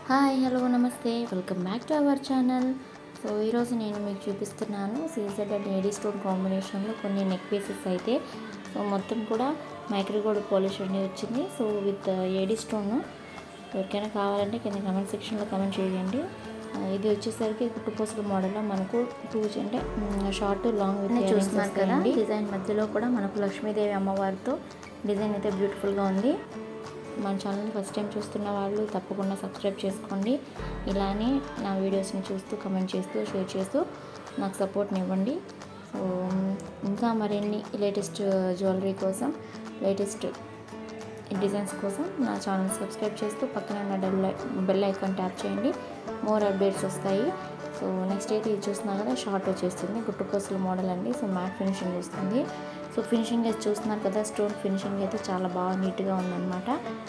hi hello నమస్తే welcome back to our channel so ఈరోజు నేను మీకు చూపిస్తున్నాను సీజెడ్ అండ్ ఏడీ స్టోన్ కాంబినేషన్లో కొన్ని నెక్ పీసెస్ అయితే సో మొత్తం కూడా మైక్రోగోల్డ్ పాలిష్ అనేది వచ్చింది సో విత్ ఏడీ స్టోన్ ఎవరికైనా కావాలంటే కింద కమెంట్ సెక్షన్లో కమెంట్ చేయండి ఆ, ఇది వచ్చేసరికి కుట్టుపోసల మోడల్లో మనకు టూ అంటే షార్ట్ లాంగ్ విత్ చూస్తున్నారు కదా డిజైన్ మధ్యలో కూడా మనకు లక్ష్మీదేవి అమ్మవారితో డిజైన్ అయితే బ్యూటిఫుల్గా ఉంది మన ఛానల్ని ఫస్ట్ టైం చూస్తున్న వాళ్ళు తప్పకుండా సబ్స్క్రైబ్ చేసుకోండి ఇలానే నా వీడియోస్ని చూస్తూ కమెంట్ చేస్తూ షేర్ చేస్తూ నాకు సపోర్ట్ని ఇవ్వండి సో ఇంకా మరిన్ని లేటెస్ట్ జ్యువెలరీ కోసం లేటెస్ట్ డిజైన్స్ కోసం నా ఛానల్ సబ్స్క్రైబ్ చేస్తూ పక్కన ఉన్న బెల్ బెల్ ఐకాన్ ట్యాప్ చేయండి మోర్ అప్డేట్స్ వస్తాయి సో నెక్స్ట్ అయితే ఇది చూస్తున్నా కదా షార్ట్ వచ్చేస్తుంది గుట్టుకోసల మోడల్ అండి సో మ్యాట్ ఫినిషింగ్ వస్తుంది సో ఫినిషింగ్ అయితే చూస్తున్నారు కదా స్టోన్ ఫినిషింగ్ అయితే చాలా బాగా నీట్గా ఉందన్నమాట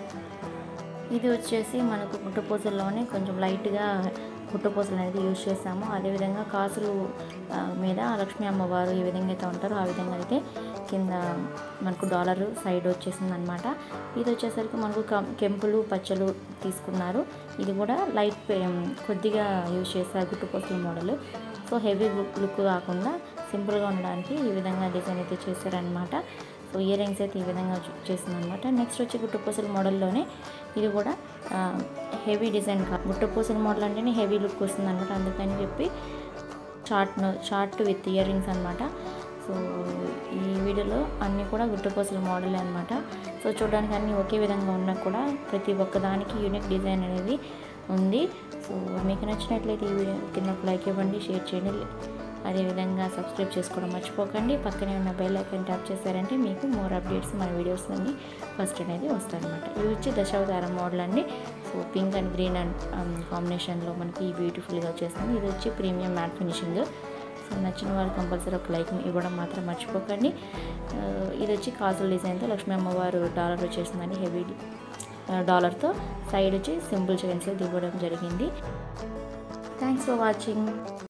ఇది వచ్చేసి మనకు గుట్టపూసల్లోనే కొంచెం లైట్గా గుట్టపూసలు అనేది యూజ్ చేస్తాము అదేవిధంగా కాసులు ఆ, మీద లక్ష్మీ అమ్మవారు ఏ విధంగా అయితే ఉంటారో ఆ విధంగా అయితే కింద మనకు డాలర్ సైడ్ వచ్చేసింది అనమాట ఇది వచ్చేసరికి మనకు కం- కెంపులు పచ్చలు తీసుకున్నారు ఇది కూడా లైట్ పే- కొద్దిగా యూజ్ చేస్తారు గుట్టుపూసల model so heavy look look కాకుండా సింపుల్గా ఉండడానికి ఈ విధంగా డిజైన్ అయితే చేశారనమాట సో ఇయర్ రింగ్స్ అయితే ఈ విధంగా చేసింది అనమాట నెక్స్ట్ వచ్చి గుట్టుపూసల మోడల్లోనే ఇది కూడా హెవీ డిజైన్ కా గుట్టుపూసల మోడల్ అంటేనే హెవీ లుక్ వస్తుంది అనమాట అందుకని చెప్పి short short with ear rings అనమాట సో ఈ వీడియోలో అన్నీ కూడా గుట్టుపూసల మోడల్ అనమాట సో చూడడానికి అన్నీ ఒకే విధంగా ఉన్నా కూడా ప్రతి ఒక్కదానికి యూనిక్ డిజైన్ అనేది ఉంది సో మీకు నచ్చినట్లయితే ఈ వీడియో కింద ఒక లైక్ ఇవ్వండి షేర్ చేయండి అదేవిధంగా సబ్స్క్రైబ్ చేసుకోవడం మర్చిపోకండి పక్కనే ఉన్న బెల్ ఐకాన్ ట్యాప్ చేశారంటే మీకు మోర్ అప్డేట్స్ మన వీడియోస్ అన్ని ఫస్ట్ అనేది వస్తాయన్నమాట ఇవి వచ్చి దశావతారం మోడల్ అండి so pink and green and కాంబినేషన్లో మనకి బ్యూటిఫుల్గా వచ్చేస్తుంది ఇది వచ్చి ప్రీమియం మ్యాట్ ఫినిషింగ్ సో నచ్చిన వాళ్ళు కంపల్సరీ ఒక లైక్ ఇవ్వడం మాత్రం మర్చిపోకండి ఆ, ఇది వచ్చి కాజల్ డిజైన్తో లక్ష్మీ అమ్మవారు డాలర్ వచ్చేసిందండి హెవీ డాలర్తో సైడ్ వచ్చి సింపుల్ చైన్స్ ఇవ్వడం జరిగింది థ్యాంక్స్ ఫర్ వాచింగ్